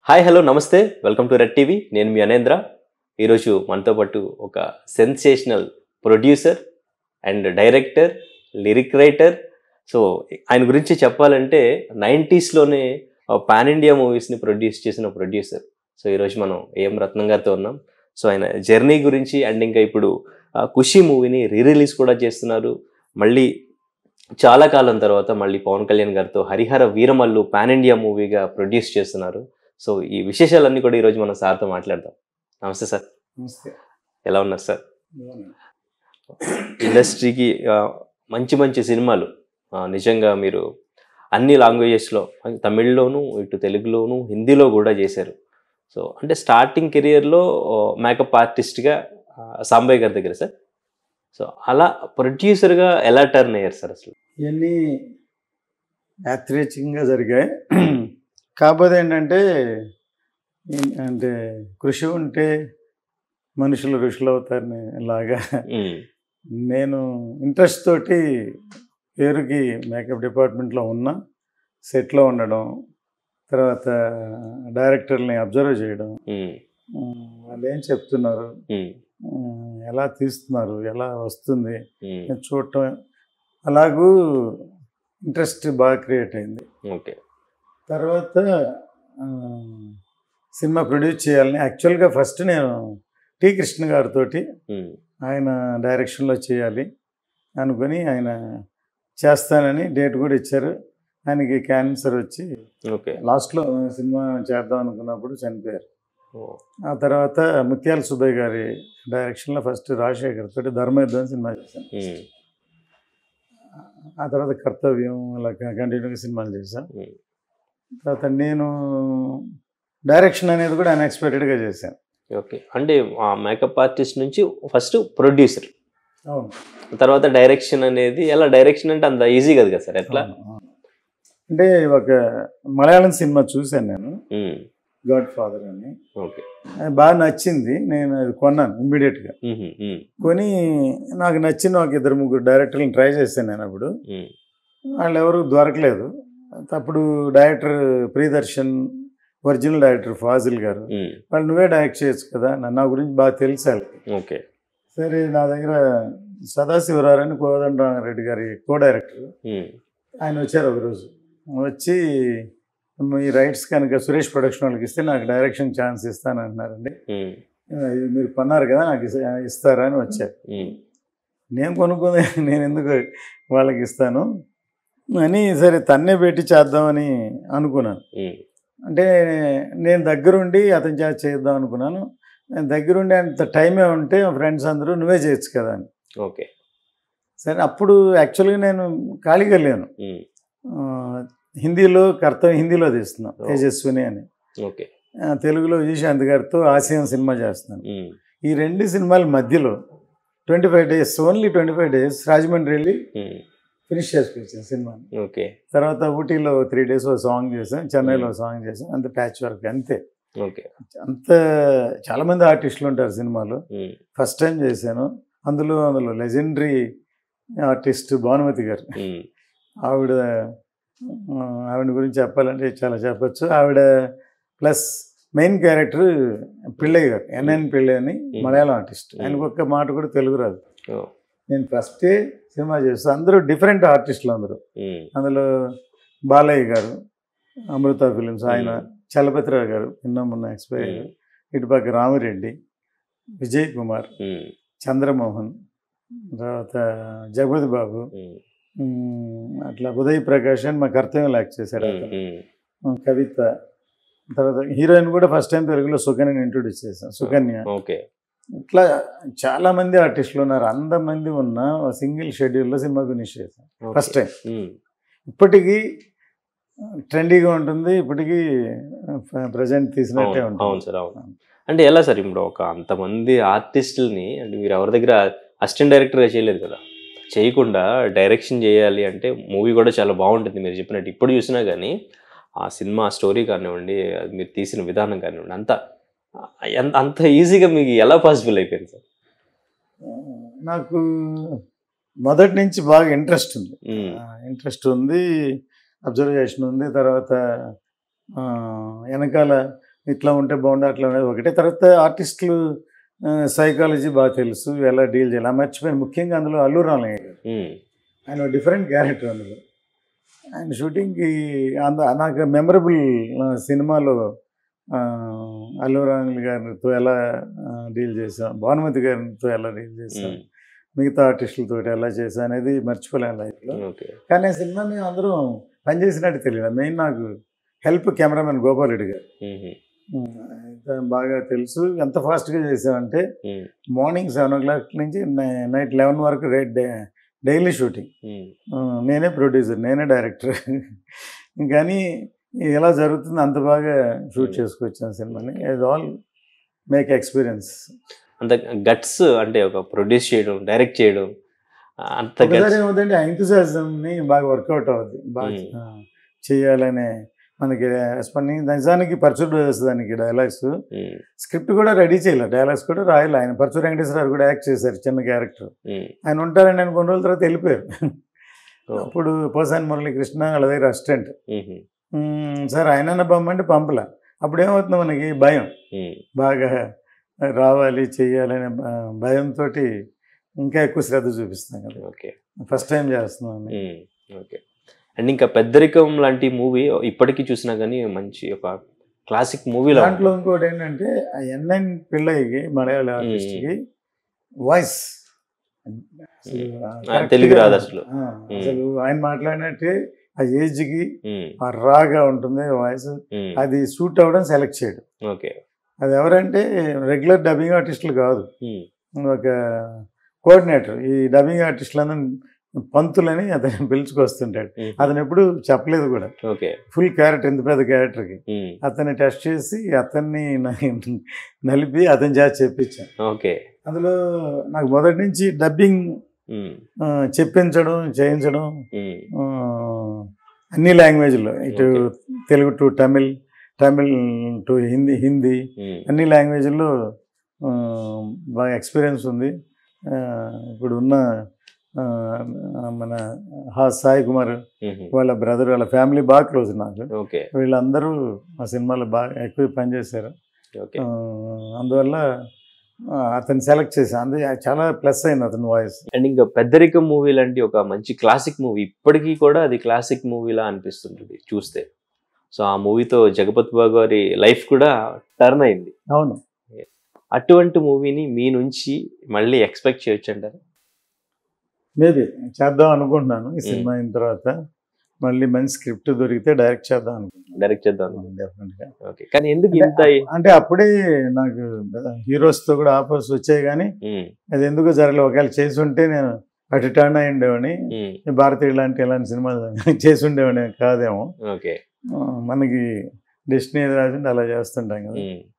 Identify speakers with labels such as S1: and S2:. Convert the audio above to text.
S1: Hi hello నమస్తే welcome to red TV నేను మీ అనేంద్ర ఈరోజు మనతో పాటు ఒక sensational producer and director lyric writer so ఆయన గురించి చెప్పాలంటే నైంటీస్లోనే పాన్ ఇండియా మూవీస్ని ప్రొడ్యూస్ చేసిన ప్రొడ్యూసర్ సో ఈరోజు మనం ఏం రత్నం గారితో ఉన్నాం సో ఆయన జర్నీ గురించి అండ్ ఇంకా ఇప్పుడు ఆ, ఖుషి మూవీని రీ రిలీజ్ కూడా చేస్తున్నారు మళ్ళీ చాలా కాలం తర్వాత మళ్ళీ పవన్ కళ్యాణ్ గారితో హరిహర వీరమల్లు పాన్ ఇండియా మూవీగా ప్రొడ్యూస్ చేస్తున్నారు సో ఈ విశేషాలన్నీ కూడా ఈరోజు మనం సార్తో మాట్లాడదాం నమస్తే సార్
S2: నమస్తే
S1: ఎలా ఉన్నారు సార్ ఇండస్ట్రీకి ఆ, మంచి మంచి సినిమాలు ఆ, నిజంగా మీరు అన్ని లాంగ్వేజెస్లో తమిళ్లోను ఇటు తెలుగులోను హిందీలో కూడా చేశారు సో అంటే స్టార్టింగ్ కెరియర్లో మేకప్ ఆర్టిస్ట్గా సాంబయ్య గారి దగ్గర సార్ సో అలా ప్రొడ్యూసర్గా ఎలా టర్న్ అయ్యారు సార్ అసలు
S2: ఇవన్నీ యాత్రేచ్ఛికంగా జరిగాయి కాకపోతే ఏంటంటే ఈ- అంటే కృషి ఉంటే మనుషులు ఋషులు అవుతారని లాగా
S1: ఉమ్,
S2: నేను ఇంట్రెస్ట్ తోటి పేరుకి మేకప్ డిపార్ట్మెంట్లో ఉన్నా సెట్లో ఉండడం తర్వాత డైరెక్టర్ని అబ్జర్వ్ చేయడం
S1: ఉమ్,
S2: ఉమ్, వాళ్ళు ఏం చెప్తున్నారు
S1: ఉమ్,
S2: ఉమ్, ఎలా తీస్తున్నారు ఎలా వస్తుంది
S1: ఉమ్,
S2: నేను చూడటం అలాగూ ఇంట్రెస్ట్ బాగా క్రియేట్ అయింది
S1: ఓకే
S2: తర్వాత ఆ, సినిమా ప్రొడ్యూస్ చేయాలని యాక్చువల్గా ఫస్ట్ నేను టి కృష్ణ గారితో
S1: ఉమ్,
S2: ఆయన డైరెక్షన్లో చేయాలి అనుకుని ఆయన చేస్తానని డేట్ కూడా ఇచ్చారు ఆయనకి క్యాన్సర్ వచ్చి
S1: ఓకే
S2: లాస్ట్లో సినిమా చేద్దాం అనుకున్నప్పుడు చనిపోయారు
S1: ఓ,
S2: ఆ తర్వాత ముత్యాల సుబ్బయ్య గారి డైరెక్షన్లో ఫస్ట్ రాజశేఖర్ తోటి ధర్మయుద్ధం సినిమా చేశాను
S1: ఉమ్,
S2: ఆ తర్వాత కర్తవ్యం అలా కంటిన్యూగా సినిమాలు చేశాను
S1: ఉమ్,
S2: తర్వాత నేను డైరెక్షన్ అనేది కూడా అన్ఎక్స్పెక్టెడ్గా చేశాను
S1: ఓకే అంటే ఆ మేకప్ ఆర్టిస్ట్ నుంచి ఫస్ట్ ప్రొడ్యూసర్
S2: అవును
S1: తర్వాత డైరెక్షన్ అనేది ఎలా డైరెక్షన్ అంటే అంత ఈజీ కదా కదా సార్ ఎట్లా
S2: అవును, అవును. అంటే ఒక మలయాళం సినిమా చూశాను నేను
S1: ఉమ్,
S2: గాడ్ ఫాదర్ అని
S1: ఓకే
S2: అది బాగా నచ్చింది నేను అది కొన్నాను ఇమ్మీడియట్గా
S1: ఉహు, ఉమ్,
S2: కొని నాకు నచ్చిన ఒక ఇద్దరు ముగ్గురు డైరెక్టర్లను ట్రై చేశాను నేను అప్పుడు
S1: ఉమ్,
S2: వాళ్ళు ఎవరు దొరకలేదు అప్పుడు director Priyadarshan original director Fazil garu
S1: um,
S2: వాళ్ళు నువ్వే డైరెక్ట్ చేయొచ్చు కదా నా నా గురించి బాగా తెలుసు వాళ్ళకి
S1: ఓకే
S2: సరే నా దగ్గర సదాశివరావు అని కోదండరామరెడ్డి గారి కో డైరెక్టర్
S1: ఉమ్,
S2: ఆయన వచ్చారు ఒకరోజు వచ్చి మీ రైట్స్ కనుక సురేష్ ప్రొడక్షన్ వాళ్ళకి ఇస్తే నాకు డైరెక్షన్ ఛాన్స్ ఇస్తాను అంటున్నారండి
S1: ఉమ్,
S2: ఇది మీరు కొన్నారు కదా నాకు ఇస్- ఇస్తారా అని వచ్చారు
S1: ఉమ్,
S2: నేను కొనుక్కుంది నేను ఎందుకు వాళ్ళకి ఇస్తాను అని సరే తన్నే పెట్టి చేద్దామని అనుకున్నాను
S1: ఉమ్,
S2: అంటే నేను దగ్గరుండి అతని చేత చేద్దాం అనుకున్నాను నేను దగ్గరుండి అంత టైమే ఉంటే మా ఫ్రెండ్స్ అందరూ నువ్వే చేయొచ్చు కదా అని
S1: ఓకే
S2: సరే అప్పుడు యాక్చువల్గా నేను ఖాళీగా లేను
S1: ఉమ్,
S2: ఆ, హిందీలో కర్తవ్యం హిందీలో తీస్తున్నాం
S1: ఓ.
S2: తేజస్విని అని
S1: ఓకే
S2: ఆ, తెలుగులో విజయశాంత్ గారితో ఆశయం సినిమా చేస్తున్నాను
S1: ఉమ్,
S2: ఈ రెండు సినిమాల మధ్యలో twenty five days only twenty five days Rajahmundry వెళ్ళి
S1: ఉమ్,
S2: ఫినిష్ చేసుకొచ్చాను సినిమాని
S1: ఓకే
S2: తర్వాత ఊటీలో త్రీ డేస్ ఒక సాంగ్ చేసాం చెన్నైలో సాంగ్ చేసాం అంత ప్యాచ్ వర్క్ అంతే
S1: ఓకే
S2: అంత చాలామంది ఆర్టిస్టులు ఉంటారు సినిమాలో
S1: ఉమ్,
S2: ఫస్ట్ టైం చేశాను అందులో అందులో లెజెండరీ ఆర్టిస్ట్ భానుమతి గారు
S1: ఉమ్,
S2: ఆవిడ ఆ, ఆవిడ గురించి చెప్పాలంటే చాలా చెప్పొచ్చు ఆవిడ ప్లస్ మెయిన్ క్యారెక్టర్ పిళ్ళయ్య గారు ఎన్ఎన్ పిళ్ళయ్య అని మలయాళం ఆర్టిస్ట్ ఆయనకు ఒక్క మాట కూడా తెలుగు రాదు
S1: ఓ,
S2: నేను ఫస్టే సినిమా చేస్తాను అందరూ డిఫరెంట్ ఆర్టిస్టులు అందరూ
S1: ఉమ్,
S2: అందులో బాలయ్య గారు అమృత ఫిలిమ్స్ ఆయన చలపతిరావు గారు నిన్న మొన్న ఎక్స్పైర్
S1: ఉమ్,
S2: ఇటుపక్క రామిరెడ్డి విజయ్ కుమార్
S1: ఉమ్,
S2: చంద్రమోహన్ తర్వాత జగపతి బాబు
S1: ఉమ్,
S2: ఉమ్, అట్లా ఉదయ్ ప్రకాష్ అని మా కర్తవ్యం లాక్ చేశారు
S1: ఉమ్,
S2: అతను.
S1: ఉమ్,
S2: కవిత తర్వాత హీరోయిన్ కూడా ఫస్ట్ టైం తెలుగులో సుకన్యని ఇంట్రొడ్యూస్ చేశాను సుకన్య
S1: ఓకే
S2: ఇట్లా చాలా మంది ఆర్టిస్టులు ఉన్నారు అంత మంది ఉన్న సింగిల్ షెడ్యూల్లో సినిమా ఫినిష్ చేశాను
S1: ఓకే.
S2: ఫస్ట్ టైం
S1: ఉమ్,
S2: ఇప్పటికీ ట్రెండీగా ఉంటుంది ఇప్పటికీ ప్రజెంట్ తీసినట్టే
S1: అవును అవును
S2: ఉంటుంది
S1: సార్ అవును అంటే ఎలా సార్ ఇప్పుడు ఒక అంతమంది ఆర్టిస్టులని అంటే మీరు ఎవరి దగ్గర అసిస్టెంట్ డైరెక్టర్గా చేయలేదు కదా చేయకుండా డైరెక్షన్ చేయాలి అంటే మూవీ కూడా చాలా బాగుంటుంది మీరు చెప్పినట్టు ఇప్పుడు చూసినా కానీ ఆ సినిమా స్టోరీ కానివ్వండి అది మీరు తీసిన విధానం కానివ్వండి అంత ఎంత అంత ఈజీగా మీకు ఎలా పాసిబుల్ అయిపోయింది సార్
S2: నాకు మొదటి నుంచి బాగా ఇంట్రెస్ట్ ఉంది
S1: ఉమ్,
S2: ఇంట్రెస్ట్ ఉంది అబ్జర్వేషన్ ఉంది తర్వాత ఆ, వెనకాల ఇట్లా ఉంటే బాగుండు అట్లా ఉండదు ఒకటే తర్వాత ఆర్టిస్టులు సైకాలజీ బాగా తెలుసు ఎలా డీల్ చేయాలి ఆ మర్చిపోయాను ముఖ్యంగా అందులో అల్లు రామయ్య గారు
S1: ఉమ్,
S2: ఆయన డిఫరెంట్ క్యారెక్టర్ అందులో ఆయన షూటింగ్కి అంద నాకు మెమరబుల్ సినిమాలో ఆ, అల్లు రామయ్య గారితో ఎలా డీల్ చేసాం భానుమతి గారితో ఎలా డీల్ చేసాం
S1: ఉమ్,
S2: మిగతా ఆర్టిస్టులతో ఎలా చేసాం అనేది మర్చిపోలేను లైఫ్లో
S1: ఓకే
S2: కానీ ఆ సినిమా మేము అందరం పనిచేసినట్టు తెలియదు మెయిన్ నాకు హెల్ప్ కెమెరామెన్ గోపాల్ రెడ్డి గారు
S1: ఉమ్,
S2: ఉమ్, ఆయన బాగా తెలుసు ఎంత ఫాస్ట్గా చేసామంటే
S1: um,
S2: morning seven o'clock నుంచి నై- నైట్ లెవెన్ వరకు రే డే డైలీ షూటింగ్
S1: ఉమ్,
S2: ఆ, నేనే ప్రొడ్యూసర్ నేనే డైరెక్టర్ కానీ ఎలా జరుగుతుంది అంత బాగా షూట్
S1: Hmm.
S2: చేసుకొచ్చాను సినిమాని ఇట్ ఆల్ మేక్ ఎక్స్పీరియన్స్
S1: అంత గట్స్ అంటే ఒక ప్రొడ్యూస్ చేయడం డైరెక్ట్ చేయడం అంత
S2: ఒకసారి
S1: గట్స్
S2: ఏమవుతుందంటే ఆ ఎంతజాజంని బాగా వర్కౌట్ అవుద్ది బాగా
S1: Hmm.
S2: ఆ, చేయాలనే మనకి రెస్పాండ్ నిజానికి పరచూరు బ్రదర్స్ దానికి డైలాగ్స్ స్క్రిప్ట్ కూడా రెడీ చేయలేదు డైలాగ్స్ కూడా రాయాలి ఆయన పరచూరు వెంకటేశ్వర గారు కూడా యాక్ట్ చేశారు చిన్న క్యారెక్టర్ ఆయన ఉంటారని నేను కొన్ని రోజుల తర్వాత వెళ్ళిపోయారు అప్పుడు పోసాని మురళీకృష్ణ వాళ్ళ దగ్గర అసిస్టెంట్ సార్ ఆయన పంపంటే పంపలే అప్పుడు ఏమవుతుంది మనకి భయం బాగా రావాలి చెయ్యాలనే భ- భయంతో ఇంకా ఎక్కువ శ్రద్ధ చూపిస్తాం కదా
S1: ఓకే
S2: ఫస్ట్ టైం చేస్తున్నాం
S1: ఓకే అండ్ ఇంకా పెద్దరికం లాంటి మూవీ ఇప్పటికీ చూసినా కానీ మంచి ఒక క్లాసిక్ మూవీలో
S2: దాంట్లో ఇంకోటి ఏంటంటే ఆ ఎన్ఎన్ పిల్లయ్యకి మలయాళ ఆర్టిస్ట్కి వాయిస్
S1: తెలుగు రాదు అసలు.
S2: అసలు ఆయన మాట్లాడినట్టే ఆ ఏజ్కి ఆ రాగా ఉంటుంది వాయిస్ అది సూట్ అవ్వడం సెలెక్ట్ చేయడం
S1: ఓకే
S2: అది ఎవరంటే రెగ్యులర్ డబ్బింగ్ ఆర్టిస్టులు కాదు ఒక కోఆర్డినేటర్ ఈ డబ్బింగ్ ఆర్టిస్టులందరూ పంతులని అతను పిలుచుకొస్తుంటాడు అతను ఎప్పుడు చెప్పలేదు కూడా
S1: ఓకే
S2: ఫుల్ క్యారెక్టర్ ఇంత పెద్ద క్యారెక్టర్కి అతన్ని టెస్ట్ చేసి అతన్ని న- నలిపి అతని చేత చెప్పించాను
S1: ఓకే
S2: అందులో నాకు మొదటి నుంచి డబ్బింగ్ ఆ, చెప్పించడం చేయించడం ఆ, అన్ని లాంగ్వేజ్లో ఇటు తెలుగు టు తమిళ్ తమిళ్ టు హిందీ హిందీ అన్ని లాంగ్వేజ్లో ఆ, బాగా ఎక్స్పీరియన్స్ ఉంది ఆ, ఇప్పుడు ఉన్న ఆ, మన హా సాయి కుమార్ వాళ్ళ బ్రదర్ వాళ్ళ ఫ్యామిలీ బాగా క్లోజ్ నాకు
S1: ఓకే
S2: వీళ్ళందరూ ఆ సినిమాలో బాగా ఎక్కువ పనిచేశారు
S1: ఓకే
S2: ఆ, అందువల్ల ఆ, అతన్ని సెలెక్ట్ చేశాను అందు చాలా ప్లస్ అయింది అతని వాయిస్
S1: అండ్ ఇంకా పెద్దరికం మూవీ లాంటి ఒక మంచి క్లాసిక్ మూవీ ఇప్పటికీ కూడా అది క్లాసిక్ మూవీలా అనిపిస్తుంటుంది చూస్తే సో ఆ మూవీతో జగపతి బాబు గారి లైఫ్ కూడా టర్న్ అయింది
S2: అవును
S1: అటువంటి మూవీని మీ నుంచి మళ్ళీ ఎక్స్పెక్ట్ చేయొచ్చు అంటారు
S2: మేబీ చేద్దాం అనుకుంటున్నాను ఈ సినిమా అయిన తర్వాత మళ్ళీ మంచి స్క్రిప్ట్ దొరికితే డైరెక్ట్ చేద్దాం అనుకుంటున్నాను
S1: డైరెక్ట్ చేద్దాం
S2: డెఫినెట్గా
S1: ఓకే కానీ ఎందుకు ఇంత
S2: అంటే అప్పుడే నాకు హీరోస్తో కూడా ఆఫర్స్ వచ్చాయి కానీ
S1: ఉమ్,
S2: అది ఎందుకో జరగలేదు ఒకవేళ చేసి ఉంటే నేను అటు టర్న్ అయి ఉండేవాడిని
S1: ఉమ్,
S2: ఈ భారతీయ ఇలాంటి ఇలాంటి సినిమాలు చేసి ఉండేవాడిని కాదేమో
S1: ఓకే
S2: ఆ, మనకి డెస్టినీ ఏది రాసింటే అలా చేస్తుంటాం కదా
S1: ఉమ్,